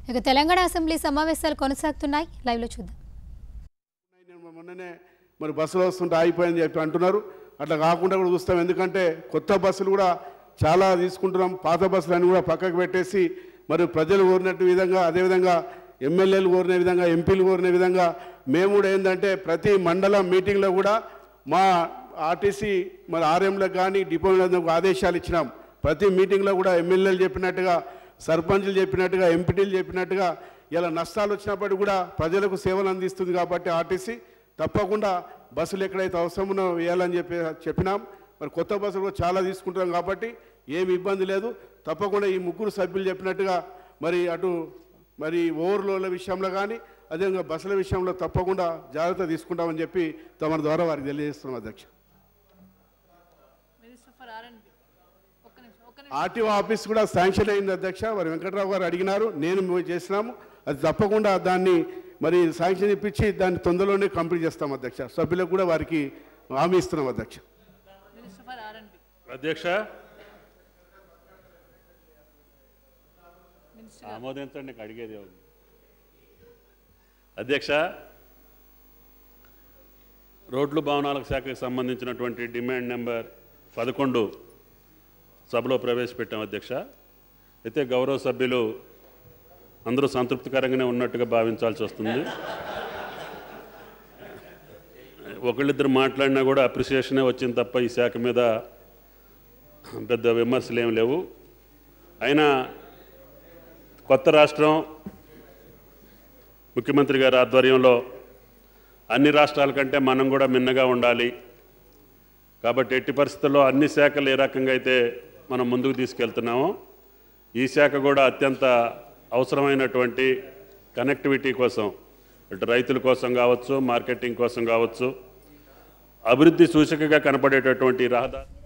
ఇక తెలంగాణ అసెంబ్లీ సమావేశాలు కొనసాగుతున్నాయి లైవ్లో చూద్దాం నేను మొన్ననే మరి బస్సులు వస్తుంటే ఆగిపోయిందని చెప్పి అంటున్నారు అట్లా కాకుండా కూడా చూస్తాం ఎందుకంటే కొత్త బస్సులు కూడా చాలా తీసుకుంటున్నాం పాత బస్సులన్నీ కూడా పక్కకు పెట్టేసి మరి ప్రజలు కోరినట్టు విధంగా అదేవిధంగా ఎమ్మెల్యేలు కోరిన విధంగా ఎంపీలు కోరిన విధంగా మేము కూడా ఏంటంటే ప్రతి మండలం మీటింగ్లో కూడా మా ఆర్టీసీ మరి ఆర్ఎంలకు కానీ డిపోలకు ఆదేశాలు ఇచ్చినాం ప్రతి మీటింగ్లో కూడా ఎమ్మెల్యేలు చెప్పినట్టుగా సర్పంచులు చెప్పినట్టుగా ఎంపీటీలు చెప్పినట్టుగా ఇలా నష్టాలు వచ్చినప్పటికీ కూడా ప్రజలకు సేవలు అందిస్తుంది కాబట్టి ఆర్టీసీ తప్పకుండా బస్సులు ఎక్కడైతే అవసరమో వేయాలని చెప్పి చెప్పినాం మరి కొత్త బస్సులు కూడా చాలా తీసుకుంటున్నాం కాబట్టి ఏమి ఇబ్బంది లేదు తప్పకుండా ఈ ముగ్గురు సభ్యులు చెప్పినట్టుగా మరి అటు మరి ఓవర్లోడ్ల విషయంలో కానీ అదేవిధంగా బస్సుల విషయంలో తప్పకుండా జాగ్రత్త తీసుకుంటామని చెప్పి తమ ద్వారా వారికి తెలియజేస్తున్నాం అధ్యక్ష మినిస్టర్ ఫర్ ఆర్ఎండ్బి ఒక్క నిమిషం ఒక్క నిమిషం ఆర్టీఓ ఆఫీస్ కూడా శాంక్షన్ అయింది అధ్యక్ష మరి వెంకట్రావు గారు అడిగినారు నేను మేము చేసినాము అది తప్పకుండా దాన్ని మరి శాంక్షన్ ఇప్పించి దాన్ని తొందరలోనే కంప్లీట్ చేస్తాం అధ్యక్ష సభ్యులకు కూడా వారికి హామీ ఇస్తున్నాం అధ్యక్ష మినిస్టర్ ఫర్ ఆర్ఎండ్బి అధ్యక్ష మినిస్టర్ ఆమోదించండి నీకు అడిగేది ఉంది అధ్యక్ష రోడ్లు భవనాలకు శాఖకు సంబంధించినటువంటి డిమాండ్ నెంబర్ పదకొండు సభలో ప్రవేశపెట్టాం అధ్యక్ష అయితే గౌరవ సభ్యులు అందరూ సంతృప్తికరంగానే ఉన్నట్టుగా భావించాల్సి వస్తుంది ఒకళ్ళిద్దరు మాట్లాడినా కూడా అప్రిసియేషనే వచ్చింది తప్ప ఈ శాఖ మీద పెద్ద విమర్శలు ఏమి లేవు అయినా కొత్త రాష్ట్రం ముఖ్యమంత్రి గారి ఆధ్వర్యంలో అన్ని రాష్ట్రాల కంటే మనం కూడా మిన్నగా ఉండాలి కాబట్టి ఎట్టి పరిస్థితుల్లో అన్ని శాఖలు ఏ రకంగా అయితే మనం ముందుకు తీసుకెళ్తున్నామో ఈ శాఖ కూడా అత్యంత అవసరమైనటువంటి కనెక్టివిటీ కోసం ఇటు రైతుల కోసం కావచ్చు మార్కెటింగ్ కోసం కావచ్చు అభివృద్ధి సూచికగా కనపడేటటువంటి రహదారి